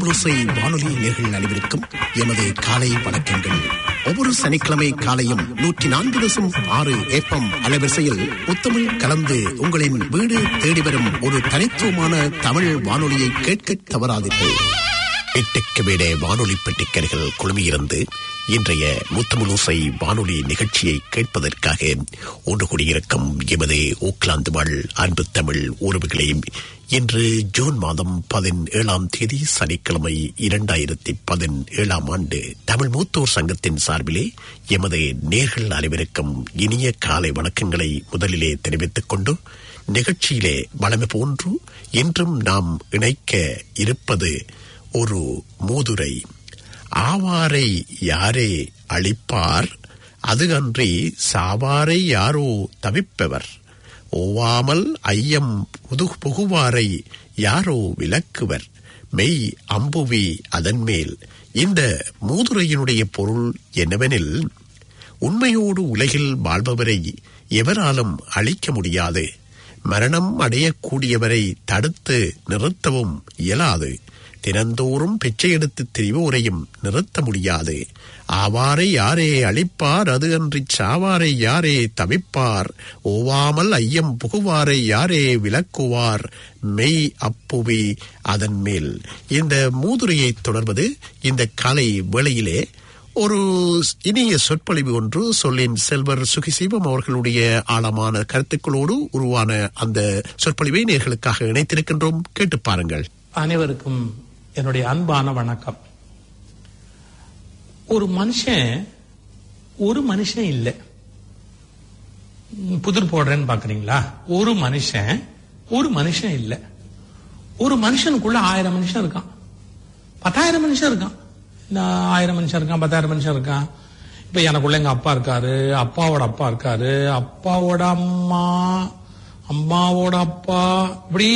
முத்தமிழோசை வானொலி நேர்கள் அனைவருக்கும் எமது காலை வணக்கங்கள் ஒவ்வொரு சனிக்கிழமை காலையும் நூற்றி நான்கு தசம் ஆறு ஏப்பம் அலைவரிசையில் முத்தமிழ் கலந்து உங்களின் வீடு தேடி வரும் ஒரு தனித்துவமான தமிழ் வானொலியை கேட்க தவறாதீர்கள் எட்டுக்கு மேலே வானொலி பெட்டிக்கர்கள் குழுமியிருந்து இன்றைய முத்தமிழோசை வானொலி நிகழ்ச்சியை கேட்பதற்காக ஒன்று கூடியிருக்கும் எமது ஓக்லாந்து வாழ் அன்பு தமிழ் உறவுகளையும் இன்று ஜூன் மாதம் பதினேழாம் தேதி சனிக்கிழமை இரண்டாயிரத்தி பதினேழாம் ஆண்டு தமிழ் மூத்தோர் சங்கத்தின் சார்பிலே எமது நேர்கள் அனைவருக்கும் இனிய காலை வணக்கங்களை முதலிலே தெரிவித்துக் கொண்டு நிகழ்ச்சியிலே வளமை போன்று இன்றும் நாம் இணைக்க இருப்பது ஒரு மூதுரை ஆவாரை யாரே அழிப்பார் அது அன்றி சாவாரை யாரோ தவிப்பவர் ஓவாமல் ஐயம் புது புகுவாரை யாரோ விளக்குவர் மெய் அம்புவி அதன் மேல் இந்த மூதுரையினுடைய பொருள் என்னவெனில் உண்மையோடு உலகில் வாழ்பவரை எவராலும் அழிக்க முடியாது மரணம் அடையக்கூடியவரை தடுத்து நிறுத்தவும் இயலாது தினந்தோறும் பிச்சை எடுத்து திரிவோரையும் நிறுத்த முடியாது ஆவாரை யாரே அழிப்பார் அது அன்றி சாவாரை யாரே தவிப்பார் ஓவாமல் ஐயம் புகுவாரை யாரே விளக்குவார் மெய் அப்புவி அதன் மேல் இந்த மூதுரையை தொடர்வது இந்த காலை வேளையிலே ஒரு இனிய சொற்பொழிவு ஒன்று சொல்லின் செல்வர் சுகிசீவம் அவர்களுடைய ஆழமான கருத்துக்களோடு உருவான அந்த சொற்பொழிவை நேர்களுக்காக இணைத்திருக்கின்றோம் கேட்டு பாருங்கள் அனைவருக்கும் என்னுடைய அன்பான வணக்கம் ஒரு மனுஷன் ஒரு மனுஷன் இல்லை புதிர் போடுறேன்னு பாக்குறீங்களா ஒரு மனுஷன் ஒரு மனுஷன் இல்லை ஒரு மனுஷனுக்குள்ள ஆயிரம் மனுஷன் இருக்கான் பத்தாயிரம் மனுஷன் இருக்கான் இந்த ஆயிரம் மனுஷன் இருக்கான் பத்தாயிரம் மனுஷன் இருக்கான் இப்ப எனக்குள்ள எங்க அப்பா இருக்காரு அப்பாவோட அப்பா இருக்காரு அப்பாவோட அம்மா அம்மாவோட அப்பா இப்படி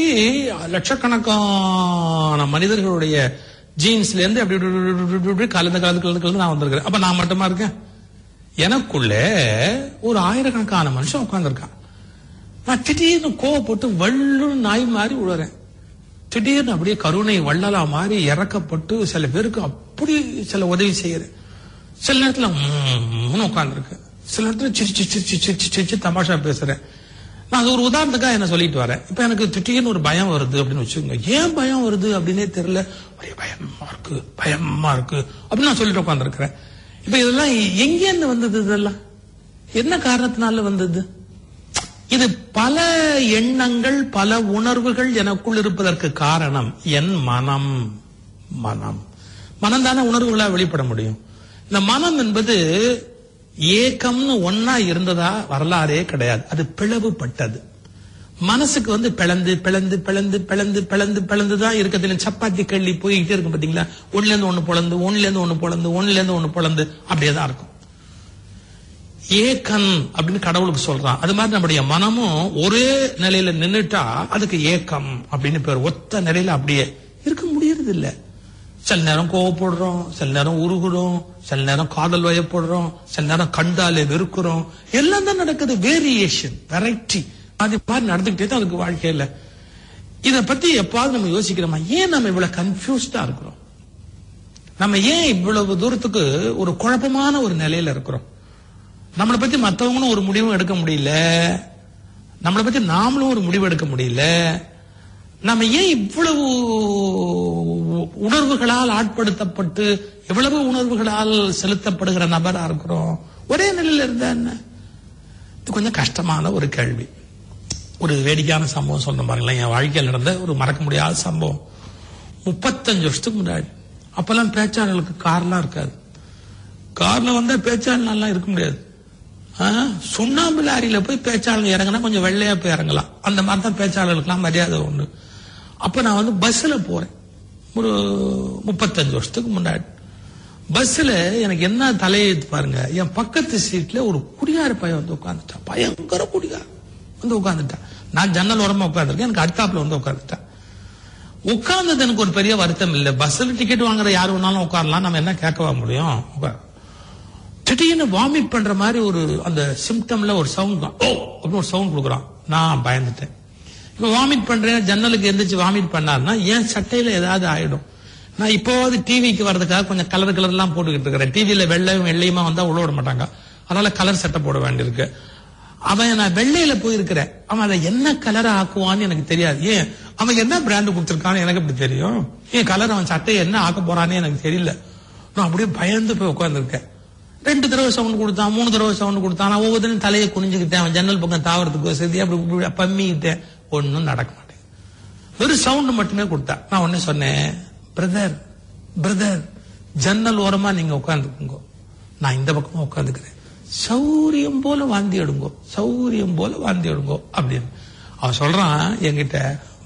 லட்சக்கணக்கான மனிதர்களுடைய ஜீன்ஸ்ல இருந்து அப்படி இப்படி, இப்படி, இப்படி, இப்படி, இப்படி கலந்து கலந்து கலந்து கலந்து நான் வந்திருக்கிறேன் அப்ப நான் மட்டுமா இருக்கேன் எனக்குள்ள ஒரு ஆயிரக்கணக்கான மனுஷன் உட்கார்ந்துருக்கான் நான் திடீர்னு கோவப்பட்டு வள்ளு நாய் மாதிரி உழறேன் திடீர்னு அப்படியே கருணை வள்ளலா மாதிரி இறக்கப்பட்டு சில பேருக்கு அப்படி சில உதவி செய்யறேன் சில நேரத்துல உட்கார்ந்துருக்கு சில நேரத்துல சிரிச்சு சிரிச்சு சிரிச்சு சிரிச்சு தமாஷா பேசுறேன் நான் அது ஒரு உதாரணத்துக்காக என்ன சொல்லிட்டு வரேன் இப்ப எனக்கு திடீர்னு ஒரு பயம் வருது அப்படின்னு வச்சுக்கோங்க ஏன் பயம் வருது அப்படின்னே தெரியல ஒரே பயமா இருக்கு பயமா இருக்கு அப்படின்னு நான் சொல்லிட்டு உட்காந்துருக்கிறேன் இப்ப இதெல்லாம் எங்க இருந்து வந்தது இதெல்லாம் என்ன காரணத்தினால வந்தது இது பல எண்ணங்கள் பல உணர்வுகள் எனக்குள் இருப்பதற்கு காரணம் என் மனம் மனம் மனம் தானே உணர்வுகளா வெளிப்பட முடியும் இந்த மனம் என்பது ஏக்கம்னு ஒன்னா இருந்ததா வரலாறே கிடையாது அது பிளவுபட்டது மனசுக்கு வந்து பிளந்து பிளந்து பிளந்து பிளந்து பிளந்து பிளந்து தான் இருக்கிறதுல சப்பாத்தி கள்ளி போய்கிட்டே இருக்கும் பாத்தீங்களா ஒண்ணுல இருந்து ஒண்ணு பொழந்து ஒண்ணுல இருந்து ஒண்ணு பொழந்து ஒண்ணுல இருந்து ஒண்ணு பொழந்து அப்படியே தான் இருக்கும் ஏக்கன் அப்படின்னு கடவுளுக்கு சொல்றான் அது மாதிரி நம்முடைய மனமும் ஒரே நிலையில நின்னுட்டா அதுக்கு ஏக்கம் அப்படின்னு பேர் ஒத்த நிலையில அப்படியே இருக்க முடியறது இல்ல சில நேரம் கோவப்படுறோம் சில நேரம் உருகுறோம் சில நேரம் காதல் வயப்படுறோம் சில நேரம் கண்டாலே வெறுக்கிறோம் எல்லாம் தான் நடக்குது வேரியேஷன் வெரைட்டி அது மாதிரி நடந்துகிட்டே தான் அதுக்கு வாழ்க்கையில இத பத்தி எப்பாவது நம்ம யோசிக்கிறோமா ஏன் நம்ம இவ்வளவு கன்ஃபியூஸ்டா இருக்கிறோம் நம்ம ஏன் இவ்வளவு தூரத்துக்கு ஒரு குழப்பமான ஒரு நிலையில இருக்கிறோம் நம்மளை பத்தி மத்தவங்களும் ஒரு முடிவும் எடுக்க முடியல நம்மளை பத்தி நாமளும் ஒரு முடிவு எடுக்க முடியல நம்ம ஏன் இவ்வளவு உணர்வுகளால் ஆட்படுத்தப்பட்டு எவ்வளவு உணர்வுகளால் செலுத்தப்படுகிற நபரா இருக்கிறோம் ஒரே நிலையில இருந்தா என்ன இது கொஞ்சம் கஷ்டமான ஒரு கேள்வி ஒரு வேடிக்கையான சம்பவம் சொல்ற பாருங்களேன் என் வாழ்க்கையில் நடந்த ஒரு மறக்க முடியாத சம்பவம் முப்பத்தஞ்சு வருஷத்துக்கு முன்னாடி அப்பெல்லாம் பேச்சாளர்களுக்கு கார்லாம் இருக்காது கார்ல வந்தா பேச்சாளர்லாம் இருக்க முடியாது ஆ, சுண்ணாம்பு லாரியில போய் பேச்சாளர் இறங்கினா கொஞ்சம் வெள்ளையா போய் இறங்கலாம் அந்த மாதிரி தான் பேச்சாளர்களுக்கெல்லாம் மரியாதை உண்டு அப்ப நான் வந்து பஸ்ல போறேன் ஒரு முப்பத்தஞ்சு வருஷத்துக்கு முன்னாடி பஸ்ல எனக்கு என்ன தலையெழுத்து பாருங்க என் பக்கத்து சீட்ல ஒரு குடியார பையன் வந்து உட்கார்ந்துட்டான் பயங்கர குடிகார வந்து உட்கார்ந்துட்டான் நான் ஜன்னல் ஓரமா உட்கார்ந்துருக்கேன் எனக்கு அடுத்தாப்புல வந்து உட்கார்ந்துட்டான் உட்கார்ந்தது எனக்கு ஒரு பெரிய வருத்தம் இல்ல பஸ்ல டிக்கெட் வாங்குற யாரு வேணாலும் உட்காரலாம் நம்ம என்ன கேட்கவா முடியும் உட்கார். திடீர்னு வாமிட் பண்ற மாதிரி ஒரு அந்த சிம்டம்ல ஒரு சவுண்ட் தான் ஓ அப்படின்னு ஒரு சவுண்ட் கொடுக்குறான் நான் பயந்துட்டேன் இப்ப வாமிட் பண்றேன் ஜன்னலுக்கு எந்திரிச்சு வாமிட் பண்ணாருன்னா என் சட்டையில ஏதாவது ஆயிடும் நான் இப்போது டிவிக்கு வர்றதுக்காக கொஞ்சம் கலர் கலர் எல்லாம் போட்டுக்கிட்டு இருக்கிறேன் டிவியில வெள்ளையும் வெள்ளையுமா வந்தா உள்ள விட மாட்டாங்க அதனால கலர் சட்டை போட வேண்டியிருக்கு அவன் நான் வெள்ளையில போயிருக்கிறேன் அவன் அதை என்ன கலர் ஆக்குவான்னு எனக்கு தெரியாது ஏன் அவன் என்ன பிராண்ட் கொடுத்திருக்கான்னு எனக்கு எப்படி தெரியும் ஏன் கலர் அவன் சட்டையை என்ன ஆக்க போறான்னு எனக்கு தெரியல நான் அப்படியே பயந்து போய் உட்கார்ந்துருக்கேன் ரெண்டு தடவை சவுண்ட் கொடுத்தான் மூணு தடவை சவுண்ட் கொடுத்தான் நான் ஒவ்வொருத்தரும் தலையை குனிஞ்சுக்கிட்டேன் அவன் ஜன்னல் பக்கம் தாவறதுக்கு வசதி அப்படி இப்படி பம்மிக்கிட்டேன் ஒன்னும் நடக்க மாட்டேங்குது வெறும் சவுண்ட் மட்டுமே கொடுத்தா நான் உடனே சொன்னேன் பிரதர் பிரதர் ஜன்னல் ஓரமா நீங்க உட்கார்ந்துக்குங்க நான் இந்த பக்கமா உட்கார்ந்துக்கிறேன் சௌரியம் போல வாந்தி எடுங்கோ சௌரியம் போல வாந்தி எடுங்கோ அப்படின்னு அவன் சொல்றான் என்கிட்ட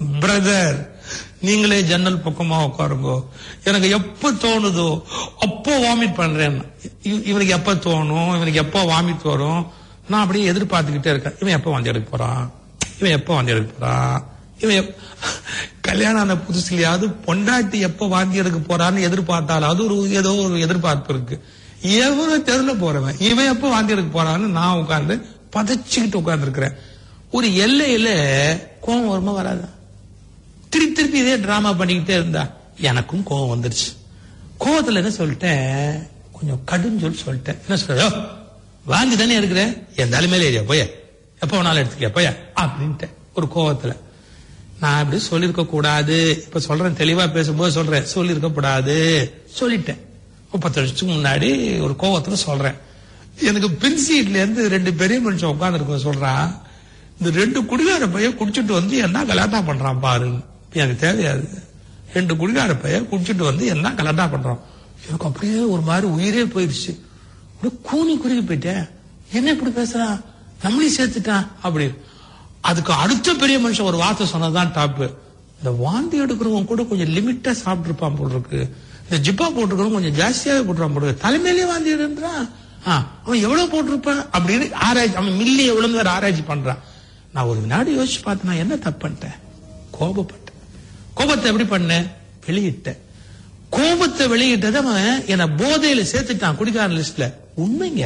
பிரதர் நீங்களே ஜன்னல் பக்கமா உட்காருங்கோ எனக்கு எப்ப தோணுதோ அப்போ வாமிட் பண்றேன் இவ- இவனுக்கு எப்ப தோணும் இவனுக்கு எப்போ வாமிட் வரும் நான் அப்படியே எதிர்பார்த்துக்கிட்டே இருக்கேன் இவன் எப்ப வாந்தி எடுக்க போறான் இவன் எப்ப வாந்தி எடுக்க போறான் இவன் எப்- கல்யாணம் ஆன புதுசுலயாவது பொண்டாட்டி எப்ப வாந்தி எடுக்க போறான்னு எதிர்பார்த்தாலும் அது ஒரு ஏதோ ஒரு எதிர்பார்ப்பு இருக்கு எவனோ தெருல போறவன் இவன் எப்ப வாந்தி எடுக்க போறான்னு நான் உட்கார்ந்து பதைச்சுக்கிட்டு உட்கார்ந்து இருக்கிறேன் ஒரு எல்லையில கோவம் வருமா வராதா திருப்பி திருப்பி இதே டிராமா பண்ணிக்கிட்டே இருந்தா எனக்கும் கோவம் வந்துருச்சு கோவத்துல என்ன சொல்லிட்டேன் கொஞ்சம் கடும் சொல்லி சொல்லிட்டேன் என்ன சொல்ற வாங்கி தானே இருக்கிறேன் என் தலைமையில ஏரியா போய எப்ப வேணாலும் எடுத்துக்க போய அப்படின்ட்டேன் ஒரு கோவத்துல நான் இப்படி சொல்லிருக்க கூடாது இப்ப சொல்றேன் தெளிவா பேசும்போது சொல்றேன் சொல்லிருக்க கூடாது சொல்லிட்டேன் ஒரு பத்து வருஷத்துக்கு முன்னாடி ஒரு கோவத்துல சொல்றேன் எனக்கு பின் சீட்ல இருந்து ரெண்டு பெரிய மனுஷன் உட்கார்ந்து சொல்றான் இந்த ரெண்டு குடிகார பையன் குடிச்சிட்டு வந்து என்ன கலாட்டா பண்றான் பாரு எனக்கு தேவையாது ரெண்டு குடிகார பையன் குடிச்சிட்டு வந்து என்ன கலாட்டா பண்றான் எனக்கு அப்படியே ஒரு மாதிரி உயிரே போயிடுச்சு அப்படியே கூனி குறுகி போயிட்டேன் என்ன இப்படி பேசுறான் நம்மளையும் சேர்த்துட்டான் அப்படி அதுக்கு அடுத்த பெரிய மனுஷன் ஒரு வார்த்தை சொன்னதான் டாப் இந்த வாந்தி எடுக்கிறவங்க கூட கொஞ்சம் லிமிட்டா சாப்பிட்டு இருப்பான் போல் இருக்கு இந்த ஜிப்பா போட்டுருக்கிறவங்க கொஞ்சம் ஜாஸ்தியாவே போட்டுருவான் போல இருக்கு தலைமையிலேயே வாந்தி எடுன்றான் ஆ, அவன் எவ்வளவு போட்டிருப்பான் அப்படின்னு ஆராய்ச்சி அவன் மில்லி எவ்வளவு வேற ஆராய்ச்சி பண்றான் நான் ஒரு வினாடி யோசிச்சு பார்த்தேன் நான் என்ன தப்பு பண்ணிட்டேன் கோபப்பட்டேன் கோபத்தை எப்படி பண்ணேன் வெளியிட்டேன் கோபத்தை வெளியிட்டதை அவன் என்ன போதையில சேர்த்துட்டான் குடிக்கார லிஸ்ட்ல உண்மைங்க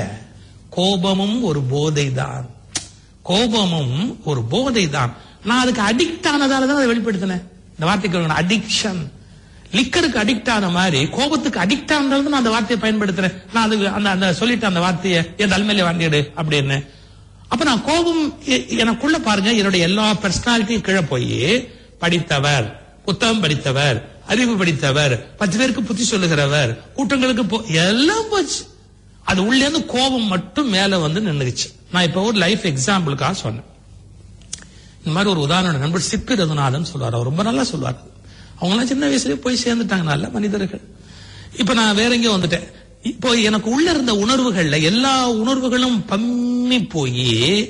கோபமும் ஒரு போதை தான் கோபமும் ஒரு போதை தான் நான் அதுக்கு அடிக்ட் ஆனதால தான் அதை வெளிப்படுத்தினேன் இந்த வார்த்தைக்கு அடிக்ஷன் லிக்கருக்கு அடிக்ட் ஆன மாதிரி கோபத்துக்கு அடிக்ட் ஆனதால தான் நான் அந்த வார்த்தையை பயன்படுத்துறேன் நான் அதுக்கு அந்த அந்த சொல்லிட்டேன் அந்த வார்த்தையை என் தலைமையில வாண்டிடு அப்படின்னு அப்ப நான் கோபம் எ- எனக்குள்ள பாருங்க என்னுடைய எல்லா பர்சனாலிட்டியும் கீழே போய் படித்தவர் புத்தகம் படித்தவர் அறிவு படித்தவர் பத்து பேருக்கு புத்தி சொல்லுகிறவர் கூட்டங்களுக்கு போ- எல்லாம் போச்சு அது உள்ள இருந்து கோபம் மட்டும் மேல வந்து நின்னுச்சு நான் இப்ப ஒரு லைஃப் எக்ஸாம்பிளுக்காக சொன்னேன் இந்த மாதிரி ஒரு உதாரணம் நண்பர் சிப்பி ரகுநாதன் சொல்லுவார் அவர் ரொம்ப நல்லா சொல்லுவார் அவங்க எல்லாம் சின்ன வயசுலயே போய் சேர்ந்துட்டாங்க நல்ல மனிதர்கள் இப்ப நான் வேற எங்கேயோ வந்துட்டேன் இப்போ எனக்கு உள்ள இருந்த உணர்வுகள்ல எல்லா உணர்வுகளும் பம்மி போய்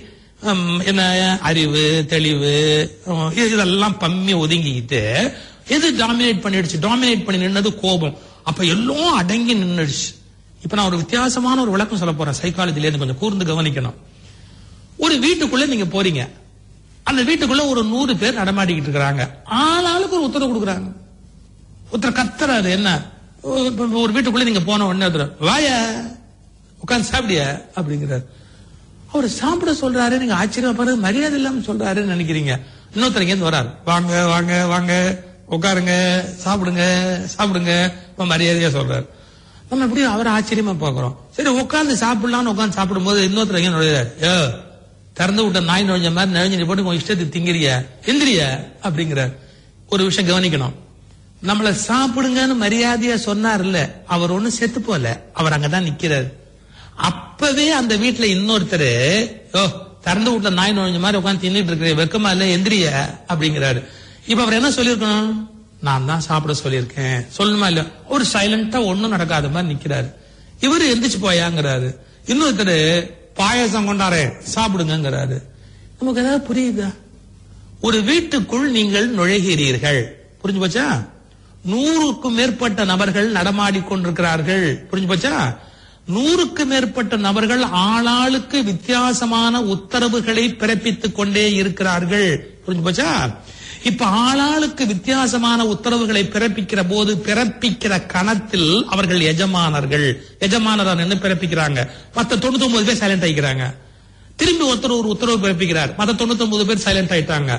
என்ன அறிவு தெளிவு ஹம், இது- இதெல்லாம் பம்மி ஒதுங்கிக்கிட்டு எது டாமினேட் பண்ணிடுச்சு டாமினேட் பண்ணி நின்னது கோபம் அப்ப எல்லாம் அடங்கி நின்னுடுச்சு இப்ப நான் ஒரு வித்தியாசமான ஒரு விளக்கம் சொல்ல போறேன் சைக்காலஜில இருந்து கொஞ்சம் கூர்ந்து கவனிக்கணும் ஒரு வீட்டுக்குள்ள நீங்க போறீங்க அந்த வீட்டுக்குள்ள ஒரு நூறு பேர் நடமாடிக்கிட்டு இருக்கிறாங்க ஆளாளுக்கு ஒரு உத்தரவு கொடுக்குறாங்க ஒருத்தர் கத்துறாரு என்ன ஒரு இப்ப ஒரு வீட்டுக்குள்ள நீங்க போன உடனே ஒருத்தர் வாய உட்கார்ந்து சாப்பிடிய அப்படிங்கிறாரு அவர் சாப்பிட சொல்றாரு நீங்க ஆச்சரியப்படுறது மரியாதை இல்லாம சொல்றாருன்னு நினைக்கிறீங்க இன்னொருத்தர் இங்க இருந்து வராரு வாங்க வாங்க வாங்க உட்காருங்க சாப்பிடுங்க சாப்பிடுங்க இப்ப மரியாதையா சொல்றாரு நம்ம எப்படி அவரை ஆச்சரியமா பாக்குறோம் சரி உட்கார்ந்து சாப்பிடலாம்னு உட்கார்ந்து சாப்பிடும்போது இன்னொருத்தர் எங்க நுழையாரு ஏ திறந்து விட்ட நாய் நுழைஞ்ச மாதிரி நுழைஞ்சு போட்டு உங்க இஷ்டத்துக்கு திங்கிறிய எந்திரிய அப்படிங்கிறார் ஒரு விஷயம் கவனிக்கணும் நம்மள சாப்பிடுங்கன்னு மரியாதையா சொன்னார்ல அவர் ஒண்ணும் செத்து போல அவர் அங்கதான் நிக்கிறார் அப்பவே அந்த வீட்டுல இன்னொருத்தர் ஓ திறந்து விட்ட நாய் நுழைஞ்ச மாதிரி உட்கார்ந்து தின்னுட்டு இருக்கிற வெக்கமா இல்ல எந்திரிய அப்படிங்கிறாரு இப்ப அவர் என்ன சொல்லிருக்கணும் நான் தான் சாப்பிட சொல்லியிருக்கேன் சொல்லணுமா இல்ல ஒரு சைலண்டா ஒண்ணும் நடக்காத மாதிரி நிக்கிறாரு இவரு எந்திரிச்சு போயாங்கிறாரு இன்னொருத்தர் பாயசம் கொண்டாரே சாப்பிடுங்கங்கிறாரு நமக்கு ஏதாவது புரியுதா ஒரு வீட்டுக்குள் நீங்கள் நுழைகிறீர்கள் புரிஞ்சு போச்சா நூறுக்கும் மேற்பட்ட நபர்கள் நடமாடிக் கொண்டிருக்கிறார்கள் புரிஞ்சு போச்சா நூறுக்கு மேற்பட்ட நபர்கள் ஆளாளுக்கு வித்தியாசமான உத்தரவுகளை பிறப்பித்துக் கொண்டே இருக்கிறார்கள் புரிஞ்சு போச்சா இப்ப ஆளாளுக்கு வித்தியாசமான உத்தரவுகளை பிறப்பிக்கிற போது பிறப்பிக்கிற கணத்தில் அவர்கள் எஜமானர்கள் எஜமானரா நின்று பிறப்பிக்கிறாங்க மத்த தொண்ணூத்தி ஒன்பது பேர் சைலண்ட் ஆகிக்கிறாங்க திரும்பி ஒருத்தர் ஒரு உத்தரவு பிறப்பிக்கிறார் மத்த தொண்ணூத்தி ஒன்பது பேர் சைலண்ட் ஆயிட்டாங்க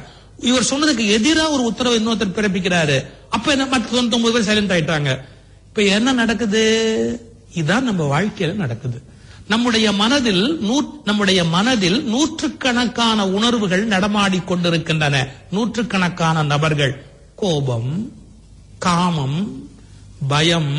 இவர் சொன்னதுக்கு எதிரா ஒரு உத்தரவு இன்னொருத்தர் பிறப்பிக்கிறாரு அப்ப என்ன மத்த தொண்ணூத்தொன்பது பேர் சைலண்ட் ஆயிட்டாங்க இப்ப என்ன நடக்குது இதான் நம்ம வாழ்க்கையில நடக்குது நம்முடைய மனதில் நூற் நம்முடைய மனதில் நூற்றுக்கணக்கான உணர்வுகள் நடமாடிக் கொண்டிருக்கின்றன நூற்றுக்கணக்கான நபர்கள் கோபம் காமம் பயம்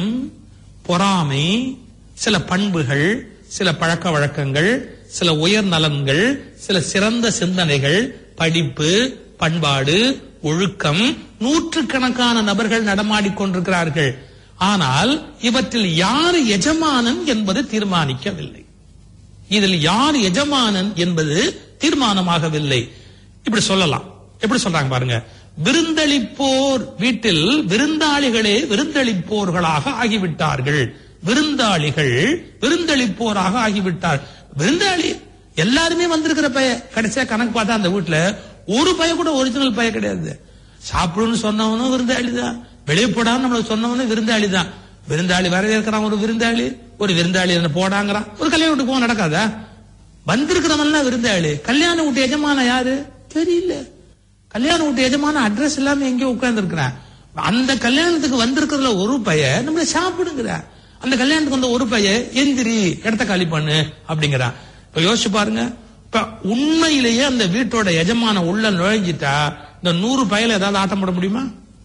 பொறாமை சில பண்புகள் சில பழக்க வழக்கங்கள் சில உயர் நலன்கள் சில சிறந்த சிந்தனைகள் படிப்பு பண்பாடு ஒழுக்கம் நூற்றுக்கணக்கான நபர்கள் நடமாடிக் கொண்டிருக்கிறார்கள் ஆனால் இவற்றில் யார் எஜமானன் என்பது தீர்மானிக்கவில்லை இதில் யார் எஜமானன் என்பது தீர்மானமாகவில்லை இப்படி சொல்லலாம் எப்படி சொல்றாங்க பாருங்க விருந்தளிப்போர் வீட்டில் விருந்தாளிகளே விருந்தளிப்போர்களாக ஆகிவிட்டார்கள் விருந்தாளிகள் விருந்தளிப்போராக ஆகிவிட்டார் விருந்தாளி எல்லாருமே வந்திருக்கிற பைய கடைசியா கணக்கு பார்த்தா அந்த வீட்டுல ஒரு பைய கூட ஒரிஜினல் பைய கிடையாது சாப்பிடுன்னு சொன்னவனும் விருந்தாளி தான் வெளியே போடான்னு நம்மளுக்கு சொன்னவனும் விருந்தாளி தான் விருந்தாளி வரவேற்கிறான் ஒரு விருந்தாளி ஒரு விருந்தாளி என்ன போடாங்கிறான் ஒரு கல்யாண வீட்டுக்கு போக நடக்காதா வந்திருக்கிறவன்லாம் விருந்தாளி கல்யாண வீட்டு எஜமான யாரு தெரியல கல்யாண வீட்டு எஜமான அட்ரஸ் இல்லாம எங்கேயோ உட்கார்ந்து இருக்கிறான் அந்த கல்யாணத்துக்கு வந்திருக்கிறதுல ஒரு பைய நம்மள சாப்பிடுங்கிற அந்த கல்யாணத்துக்கு வந்த ஒரு பைய எந்திரி இடத்த காலி பண்ணு அப்படிங்கிறான் இப்ப யோசிச்சு பாருங்க இப்ப உண்மையிலேயே அந்த வீட்டோட எஜமான உள்ள நுழைஞ்சிட்டா இந்த நூறு பயல ஏதாவது ஆட்டம் போட முடியுமா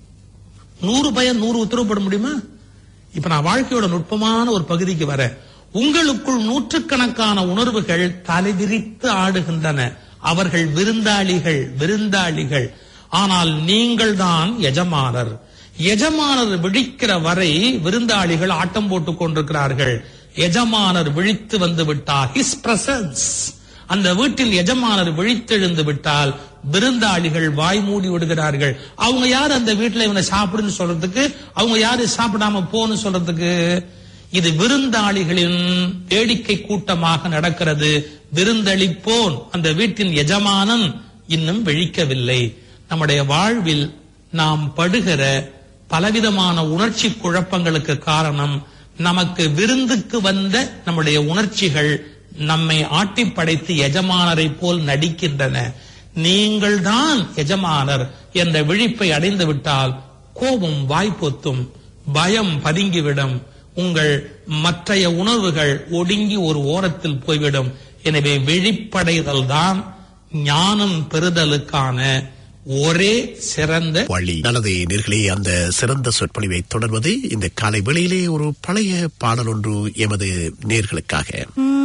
நூறு பையன் நூறு உத்தரவு போட முடியுமா இப்ப நான் வாழ்க்கையோட நுட்பமான ஒரு பகுதிக்கு வரேன் உங்களுக்குள் நூற்றுக்கணக்கான உணர்வுகள் தலைவிரித்து ஆடுகின்றன அவர்கள் விருந்தாளிகள் விருந்தாளிகள் ஆனால் நீங்கள் தான் எஜமானர் எஜமானர் விழிக்கிற வரை விருந்தாளிகள் ஆட்டம் போட்டுக் கொண்டிருக்கிறார்கள் எஜமானர் விழித்து வந்து விட்டார் ஹிஸ் பிரசன்ஸ் அந்த வீட்டில் எஜமானர் விழித்தெழுந்து விட்டால் விருந்தாளிகள் வாய் மூடி விடுகிறார்கள் அவங்க யார் அந்த வீட்டுல இவனை சாப்பிடுன்னு சொல்றதுக்கு அவங்க யாரு சாப்பிடாம போன்னு சொல்றதுக்கு இது விருந்தாளிகளின் வேடிக்கை கூட்டமாக நடக்கிறது விருந்தளிப்போன் அந்த வீட்டின் எஜமானன் இன்னும் விழிக்கவில்லை நம்முடைய வாழ்வில் நாம் படுகிற பலவிதமான உணர்ச்சி குழப்பங்களுக்கு காரணம் நமக்கு விருந்துக்கு வந்த நம்முடைய உணர்ச்சிகள் நம்மை ஆட்டி படைத்து எஜமானரை போல் நடிக்கின்றன நீங்கள் தான் எஜமானர் என்ற விழிப்பை அடைந்து விட்டால் கோபம் வாய்ப்பொத்தும் பயம் பதுங்கிவிடும் உங்கள் மற்றைய உணர்வுகள் ஒடுங்கி ஒரு ஓரத்தில் போய்விடும் எனவே விழிப்படைதல் தான் ஞானம் பெறுதலுக்கான ஒரே சிறந்த வழி நல்லது நேர்களே அந்த சிறந்த சொற்பொழிவை தொடர்வது இந்த காலை வெளியிலே ஒரு பழைய பாடல் ஒன்று எமது நேர்களுக்காக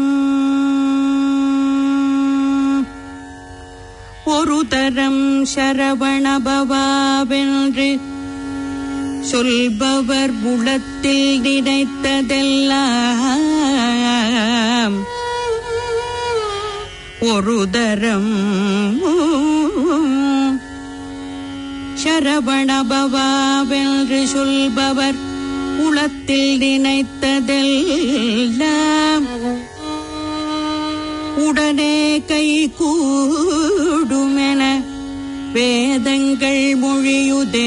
ஒரு தரம் சரவணபவாவென்று சொல்பவர் புலத்தில் நினைத்ததெல்லாம் ஒரு தரம் சரவணபவாவென்று சொல்பவர் புலத்தில் நினைத்ததெல்லாம் உடனே கை கூடுமென வேதங்கள் மொழியுதே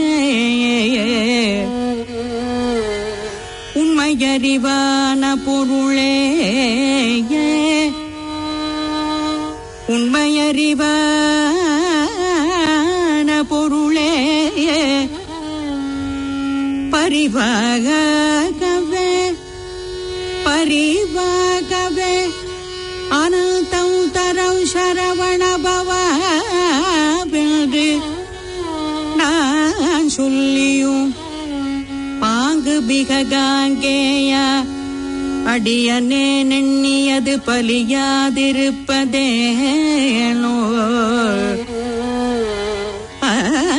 உண்மையறிவான பொருளே உண்மையறிவான பொருளே பரிவாகவே பரிவாகவே அனந்தம் தரம் சரவண பவாவென்று நான் சொல்லியும் பாங்கு பிககாங்கேயா அடியனே நெண்ணியது பலியாதிருப்பதேனோ ஆ,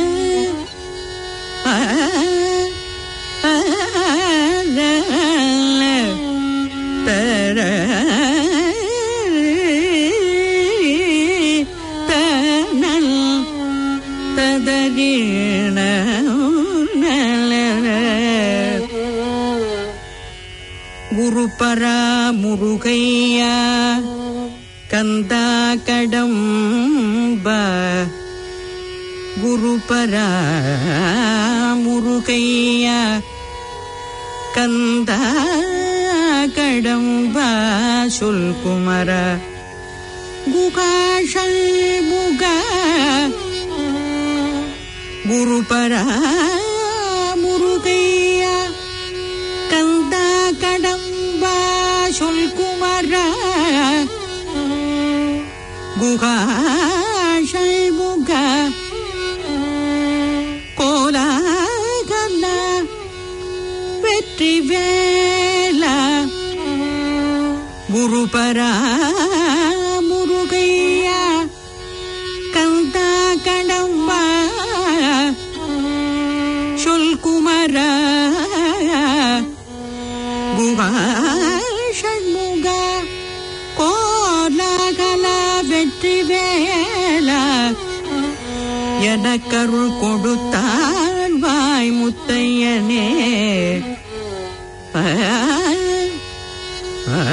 ஆ, ஆ, லா, லா. தர தனல் ததறிண குருபரா முருகையா கந்தா கடம்ப குருபரா முருகையா கந்த கடம்பா சொல் குமர குகாஷல் முக குருபரா முருகையா கந்தா கடம்பா சொல் குமரா குகா ஷண்முக கோலாகல வெற்றி வேலா குருபரா முருகையா கந்தா கடம்பா சொல் குமரா குகா ஷண்முக கோலாகல வெற்றி வேலா எனக்கருள் கொடுத்தாள் வாய் முத்தையனே ஆ, ஆ,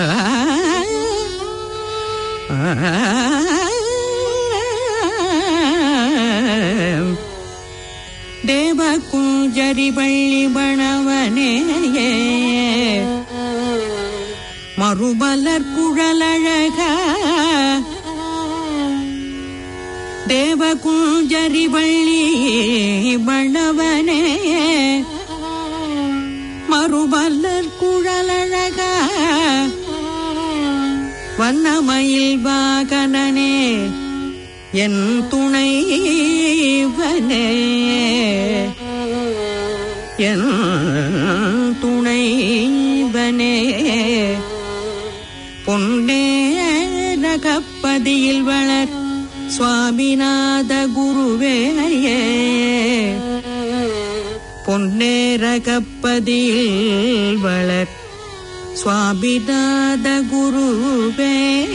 ஆ. தேவ குஞ்சரி பள்ளி பணவனே மறுமலர் குழலழக தேவ குஞ்சரி பள்ளி பணவனே மறுமலர் குழலழக வண்ணமயில் வாகனனே என் துணைவனே என் துணைவனே பொன்னேரகப்பதியில் வளர் சுவாமிநாத குருவேயே பொன்னேரகப்பதியில் வளர் சுவாமிநாத குருவே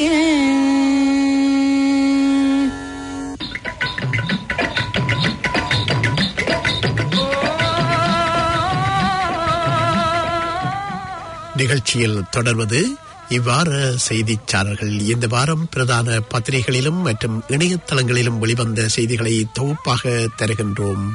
நிகழ்ச்சியில் தொடர்வது இவ்வார செய்திச்சாரர்கள் இந்த வாரம் பிரதான பத்திரிகைகளிலும் மற்றும் இணையதளங்களிலும் வெளிவந்த செய்திகளை தொகுப்பாக தருகின்றோம்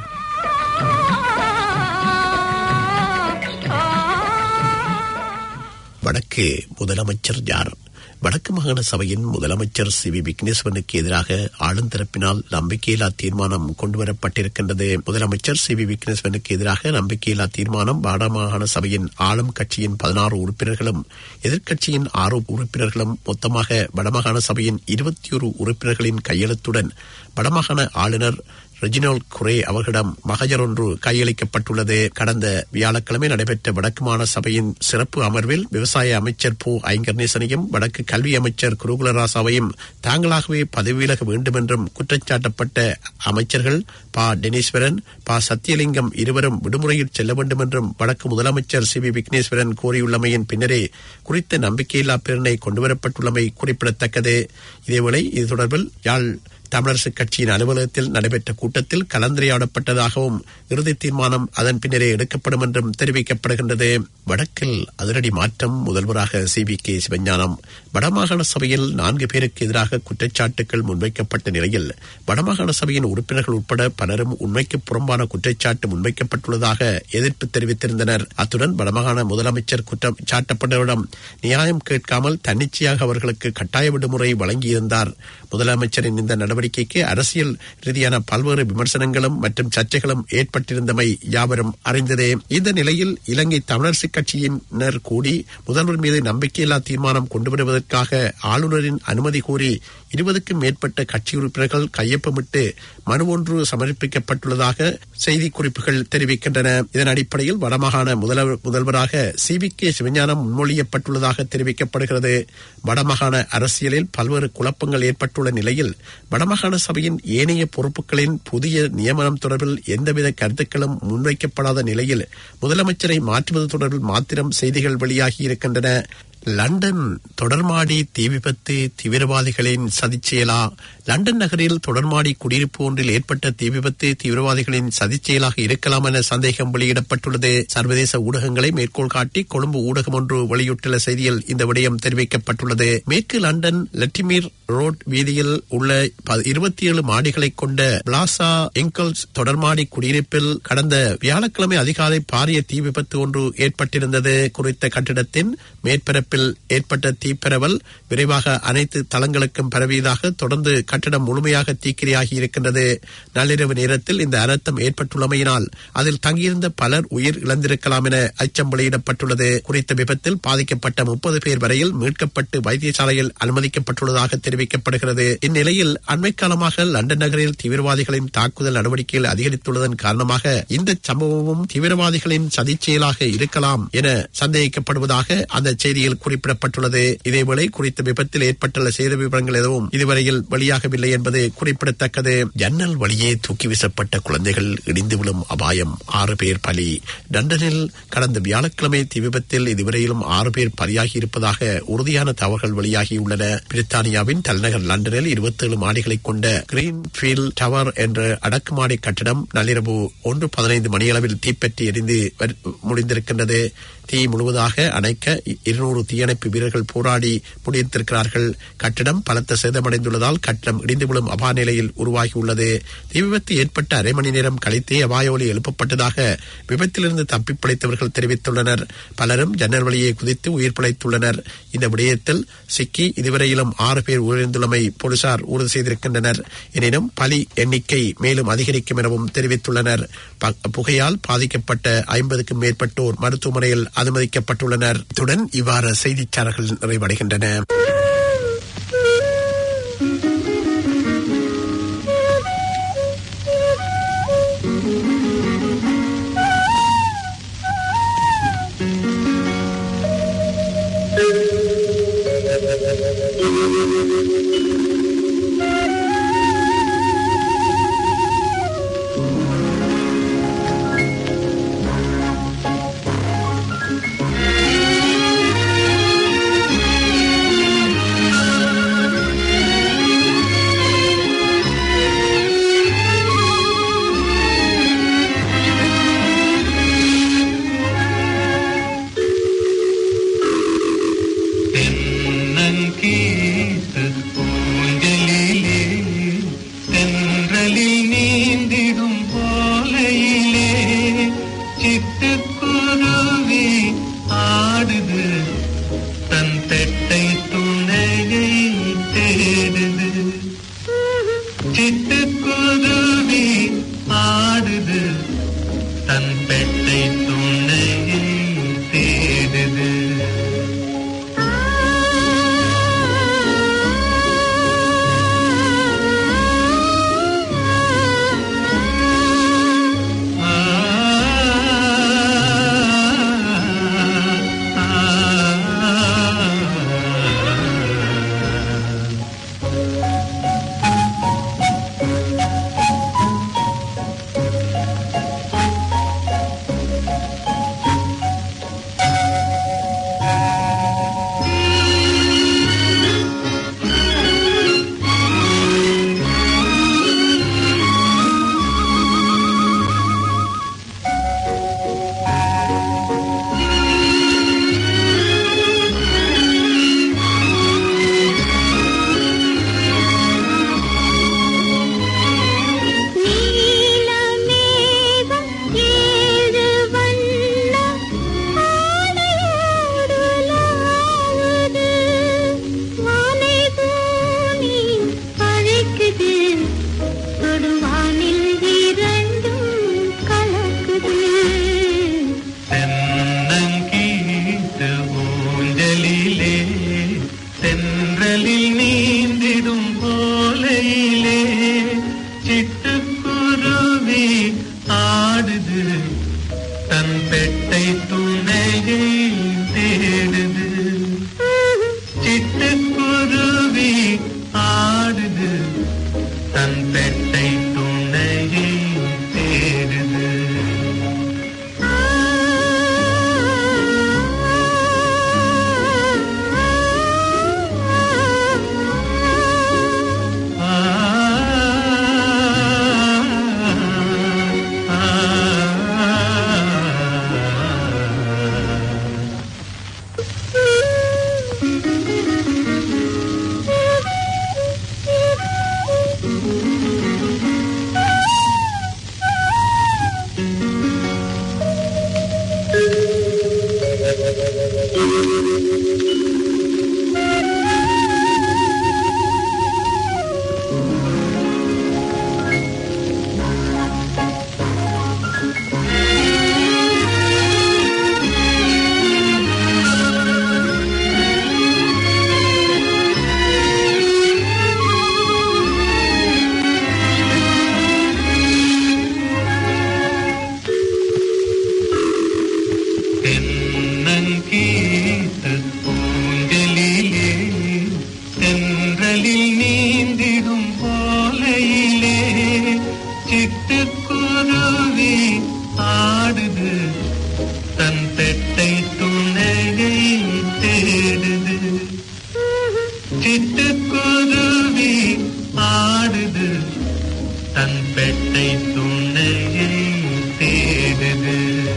வடக்கு முதலமைச்சர் யார் வடக்கு மாகாண சபையின் முதலமைச்சர் சி வி விக்னேஸ்வரனுக்கு எதிராக ஆளுந்தரப்பினால் நம்பிக்கையில்லா தீர்மானம் கொண்டுவரப்பட்டிருக்கின்றது முதலமைச்சர் சி வி விக்னேஸ்வரனுக்கு எதிராக நம்பிக்கையில்லா தீர்மானம் வடமாகாண சபையின் ஆளும் கட்சியின் பதினாறு உறுப்பினர்களும் எதிர்க்கட்சியின் ஆறு உறுப்பினர்களும் மொத்தமாக வடமாகாண சபையின் இருபத்தி ஒரு உறுப்பினர்களின் கையெழுத்துடன் வடமாகாண ஆளுநர் ரெஜினோல் குரே அவர்களிடம் மகஜர் ஒன்று கையளிக்கப்பட்டுள்ளது கடந்த வியாழக்கிழமை நடைபெற்ற வடக்கு மாகாண சபையின் சிறப்பு அமர்வில் விவசாய அமைச்சர் பு ஐங்கர்நேசனையும் வடக்கு கல்வி அமைச்சர் குருகுலராசாவையும் தாங்களாகவே பதவி விலக வேண்டும் என்றும் குற்றச்சாட்டப்பட்ட அமைச்சர்கள் ப டெனீஸ்வரன் ப சத்தியலிங்கம் இருவரும் விடுமுறையில் செல்ல வேண்டும் என்றும் வடக்கு முதலமைச்சர் சி வி விக்னேஸ்வரன் கோரியுள்ளமையின் பின்னரே குறித்த நம்பிக்கையில்லா பிரேரணை கொண்டுவரப்பட்டுள்ளமை குறிப்பிடத்தக்கது இதேவேளை இது தொடர்பில் யாழ் தமிழரசுக் கட்சியின் அலுவலகத்தில் நடைபெற்ற கூட்டத்தில் கலந்துரையாடப்பட்டதாகவும் இறுதி தீர்மானம் அதன் பின்னரே எடுக்கப்படும் என்றும் தெரிவிக்கப்படுகின்றது வடக்கில் அதிரடி மாற்றம் முதல்வராக சி வி கே சிவஞானம் வடமாகாண சபையில் நான்கு பேருக்கு எதிராக குற்றச்சாட்டுகள் முன்வைக்கப்பட்ட நிலையில் வடமாகாண சபையின் உறுப்பினர்கள் உட்பட பலரும் உண்மைக்கு புறம்பான குற்றச்சாட்டு முன்வைக்கப்பட்டுள்ளதாக எதிர்ப்பு தெரிவித்திருந்தனர் அத்துடன் வடமாகாண முதலமைச்சர் குற்றம் சாட்டப்பட்டவரிடம் நியாயம் கேட்காமல் தன்னிச்சையாக அவர்களுக்கு கட்டாய விடுமுறை வழங்கியிருந்தார் முதலமைச்சரின் இந்த நடவடிக்கைக்கு அரசியல் ரீதியான பல்வேறு விமர்சனங்களும் மற்றும் சர்ச்சைகளும் ஏற்பட்டிருந்தமை யாவரும் அறிந்ததே இந்த நிலையில் இலங்கை தமிழரசுக் கட்சியினர் கூடி முதல்வர் மீது நம்பிக்கையில்லா தீர்மானம் கொண்டு வருவதற்காக ஆளுநரின் அனுமதி கோரி இருபதுக்கும் மேற்பட்ட கட்சி உறுப்பினர்கள் கையொப்பமிட்டு மனு ஒன்று சமர்ப்பிக்கப்பட்டுள்ளதாக செய்திக்குறிப்புகள் தெரிவிக்கின்றன இதன் அடிப்படையில் வடமாகாண முதல்வர் முதல்வராக சி வி கே சிவஞானம் முன்மொழியப்பட்டுள்ளதாக தெரிவிக்கப்படுகிறது வடமாகாண அரசியலில் பல்வேறு குழப்பங்கள் ஏற்பட்டுள்ள நிலையில் வடமாகாண சபையின் ஏனைய பொறுப்புகளின் புதிய நியமனம் தொடர்பில் எந்தவித கருத்துக்களும் முன்வைக்கப்படாத நிலையில் முதலமைச்சரை மாற்றுவது தொடர்பில் மாத்திரம் செய்திகள் வெளியாகி இருக்கின்றன லண்டன் தொடர்மாடி தீ விபத்து தீவிரவாதிகளின் சதிச்செயலா லண்டன் நகரில் தொடர்மாடி குடியிருப்பு ஒன்றில் ஏற்பட்ட தீ விபத்து தீவிரவாதிகளின் சதிச்செயலாக இருக்கலாம் என சந்தேகம் வெளியிடப்பட்டுள்ளது சர்வதேச ஊடகங்களை மேற்கோள் காட்டி கொழும்பு ஊடகம் ஒன்று வெளியிட்டுள்ள செய்தியில் இந்த விடயம் தெரிவிக்கப்பட்டுள்ளது மேற்கு லண்டன் லட்டிமீர் ரோட் வீதியில் உள்ள இருபத்தி ஏழு மாடிகளை கொண்ட பிளாசா எங்கல்ஸ் தொடர்மாடி குடியிருப்பில் கடந்த வியாழக்கிழமை அதிகாலை பாரிய தீ விபத்து ஒன்று ஏற்பட்டிருந்தது குறித்த கட்டிடத்தின் மேற்பரப்பில் ஏற்பட்ட தீப்பரவல் விரைவாக அனைத்து தளங்களுக்கும் பரவியதாக தொடர்ந்து கட்டடம் முழுமையாக தீக்கிரையாகி இருக்கின்றது நள்ளிரவு நேரத்தில் இந்த அனர்த்தம் ஏற்பட்டுள்ளமையினால் அதில் தங்கியிருந்த பலர் உயிர் இழந்திருக்கலாம் என அச்சம் வெளியிடப்பட்டுள்ளது குறித்த விபத்தில் பாதிக்கப்பட்ட முப்பது பேர் வரையில் மீட்கப்பட்டு வைத்தியசாலையில் அனுமதிக்கப்பட்டுள்ளதாக தெரிவிக்கப்படுகிறது இந்நிலையில் அண்மை காலமாக லண்டன் நகரில் தீவிரவாதிகளின் தாக்குதல் நடவடிக்கைகள் அதிகரித்துள்ளதன் காரணமாக இந்த சம்பவமும் தீவிரவாதிகளின் சதிச் செயலாக இருக்கலாம் என சந்தேகிக்கப்படுவதாக அந்த செய்தியில் குறிப்பிடப்பட்டுள்ளது இதேவேளை குறித்த விபத்தில் ஏற்பட்டுள்ள சேத விவரங்கள் எதுவும் இதுவரையில் வெளியாகவில்லை என்பது குறிப்பிடத்தக்கது ஜன்னல் வழியே தூக்கி வீசப்பட்ட குழந்தைகள் இடிந்து விழும் அபாயம் ஆறு பேர் பலி லண்டனில் கடந்த வியாழக்கிழமை தீ விபத்தில் இதுவரையிலும் ஆறு பேர் பலியாகி இருப்பதாக உறுதியான தகவல்கள் வெளியாகியுள்ளன பிரித்தானியாவின் தலைநகர் லண்டனில் இருபத்தேழு மாடிகளை கொண்ட கிரீன்ஃபீல்ட் டவர் என்ற அடக்குமாடி கட்டடம் நள்ளிரவு ஒன்று பதினைந்து மணியளவில் தீப்பற்றி எரிந்து வரு- முடிந்திருக்கின்றது தீ முழுவதாக அணைக்க இருநூறு தீயணைப்பு வீரர்கள் போராடி முடித்திருக்கிறார்கள் கட்டிடம் பலத்த சேதமடைந்துள்ளதால் கட்டிடம் இடிந்து விழும் அபாய நிலையில் உருவாகியுள்ளது தீ விபத்து ஏற்பட்ட அரை மணி நேரம் கழித்தே அபாய ஒலி எழுப்பப்பட்டதாக விபத்திலிருந்து தப்பி பிழைத்தவர்கள் தெரிவித்துள்ளனர் பலரும் ஜன்னல் வழியே குதித்து உயிர் பிழைத்துள்ளனர் இந்த விடயத்தில் சிக்கி இதுவரையிலும் ஆறு பேர் உயிரிழந்துள்ளமை போலீசார் உறுதி செய்திருக்கின்றனர் எனினும் பலி எண்ணிக்கை மேலும் அதிகரிக்கும் எனவும் தெரிவித்துள்ளனர் ப- புகையால் பாதிக்கப்பட்ட ஐம்பதுக்கும் மேற்பட்டோர் மருத்துவமனையில் அனுமதிக்கப்பட்டுள்ளனர் இத்துடன் இவ்வாறு செய்திச்சாரர்கள் நிறைவடைகின்றன தென்னங்கீத்து ஊஞ்சலிலே தென்றலில் நீந்திடும் போலையிலே சிட்டுக்குருவி ஆடுது தன் பெட்டை துணையை தேடுது சிட்டுக்குருவி ஆடுது தன் பெட்டை துணையை தேடுது ஆ ஆடுது தன் பெட்டை துணையை தேடுது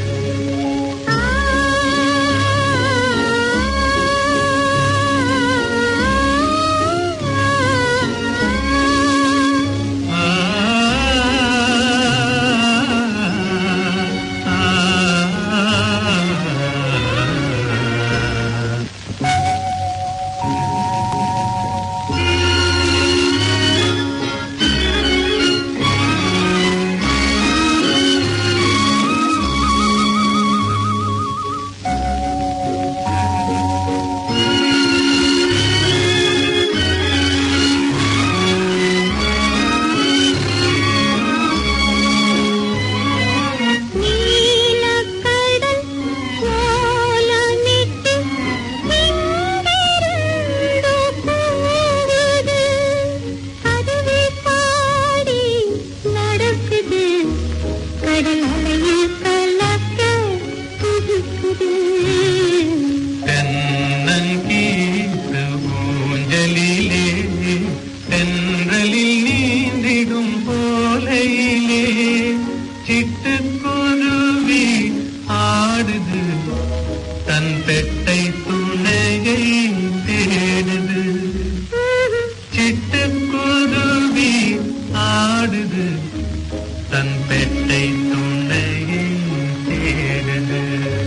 நீலக்கடல் கோலமிட்டு எங்கிருந்தோ போகுது அதுவே பாடி நடக்குது கடல் அலையில் கலக்க துடிக்குது தென்னங்கீத்து ஊஞ்சலிலே தென்றலில் நீந்திடும் போலையிலே சிட்டுக்குருவி ஆடுது தன் பெட்டை துணையை தேடுது சிட்டுக்குருவி ஆடுது தன் பெட்டை துணையை தேடுது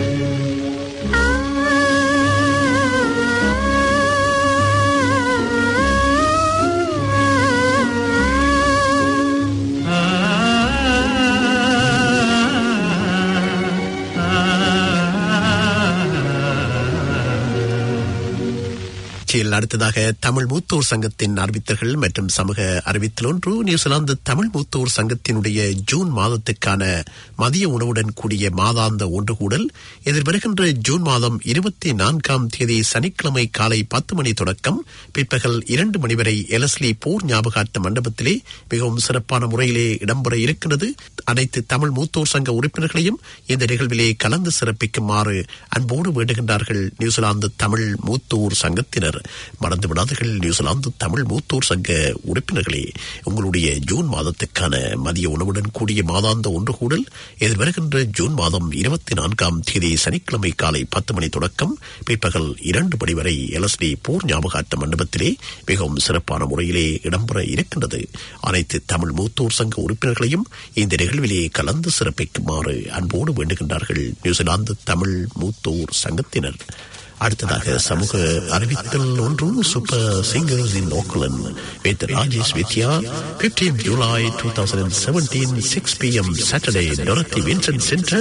நிகழ்ச்சியில் அடுத்ததாக தமிழ் மூத்தோர் சங்கத்தின் அறிவித்தர்கள் மற்றும் சமூக அறிவித்தல் ஒன்று நியூசிலாந்து தமிழ் மூத்தோர் சங்கத்தினுடைய ஜூன் மாதத்துக்கான மதிய உணவுடன் கூடிய மாதாந்த ஒன்று கூடல் எதிர்வருகின்ற ஜூன் மாதம் இருபத்தி நான்காம் தேதி சனிக்கிழமை காலை பத்து மணி தொடக்கம் பிற்பகல் இரண்டு மணி வரை எலஸ்லி போர் ஞாபகார்த்த மண்டபத்திலே மிகவும் சிறப்பான முறையிலே இடம்பெற இருக்கிறது அனைத்து தமிழ் மூத்தோர் சங்க உறுப்பினர்களையும் இந்த நிகழ்விலே கலந்து சிறப்பிக்குமாறு அன்போடு வேண்டுகின்றார்கள் நியூசிலாந்து தமிழ் மூத்தோர் சங்கத்தினர் மறந்து விடாதீர்கள் நியூசிலாந்து தமிழ் மூத்தோர் சங்க உறுப்பினர்களே உங்களுடைய ஜூன் மாதத்துக்கான மதிய உணவுடன் கூடிய மாதாந்த ஒன்று கூடல் எதிர்வருகின்ற ஜூன் மாதம் இருபத்தி நான்காம் தேதி சனிக்கிழமை காலை பத்து மணி தொடக்கம் பிற்பகல் இரண்டு மணி வரை எலஸ்டி போர் ஞாபகார்த்த மண்டபத்திலே மிகவும் சிறப்பான முறையிலே இடம்பெற இருக்கின்றது அனைத்து தமிழ் மூத்தோர் சங்க உறுப்பினர்களையும் இந்த நிகழ்விலே கலந்து சிறப்பிக்குமாறு அன்போடு வேண்டுகின்றார்கள் நியூசிலாந்து தமிழ் மூத்தோர் சங்கத்தினர் அடுத்ததாக சமூக அறிவித்தல் ஒன்று super singers in Auckland with Rajesh Vidya 15 July 2017 6 pm Saturday Dorothy Vincent Center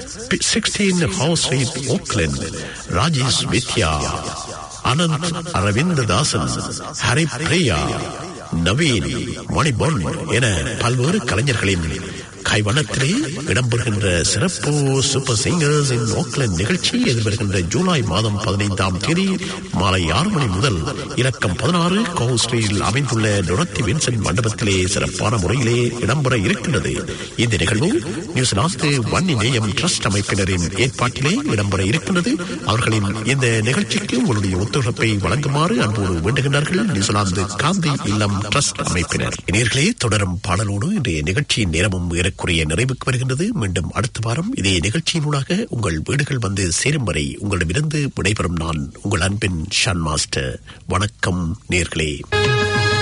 16 House Street Auckland Rajesh Vidya Anand Aravinda Dasan Hari Priya Naveen Manipon என பல்வேறு கலைஞர்களின் கைவண்ணத்திலே இடம்பெறுகின்ற சிறப்பு சூப்பர் சிங்கர்ஸ் இன் ஓக்லண்ட் நிகழ்ச்சி எதிர்வருகின்ற ஜூலை மாதம் பதினைந்தாம் தேதி மாலை ஆறு மணி முதல் இலக்கம் பதினாறு கவு ஸ்ட்ரீட்டில் அமைந்துள்ள டொரத்தி வின்சென்ட் மண்டபத்திலே சிறப்பான முறையிலே இடம்பெற இருக்கின்றது இந்த நிகழ்வு நியூசிலாந்து வன்னி நேயம் ட்ரஸ்ட் அமைப்பினரின் ஏற்பாட்டிலே இடம்பெற இருக்கின்றது அவர்களின் இந்த நிகழ்ச்சிக்கு உங்களுடைய ஒத்துழைப்பை வழங்குமாறு அன்போடு வேண்டுகின்றார்கள் நியூசிலாந்து காந்தி இல்லம் ட்ரஸ்ட் அமைப்பினர் நேர்களே தொடரும் பாடலோடு இன்றைய நிகழ்ச்சியின் நேரமும் ஏறக்குறைய நிறைவுக்கு வருகின்றது மீண்டும் அடுத்த வாரம் இதே நிகழ்ச்சியினூடாக உங்கள் வீடுகள் வந்து சேரும் வரை உங்களிடமிருந்து விடைபெறும் நான் உங்கள் அன்பின் ஷான் மாஸ்டர் வணக்கம் நேர்களே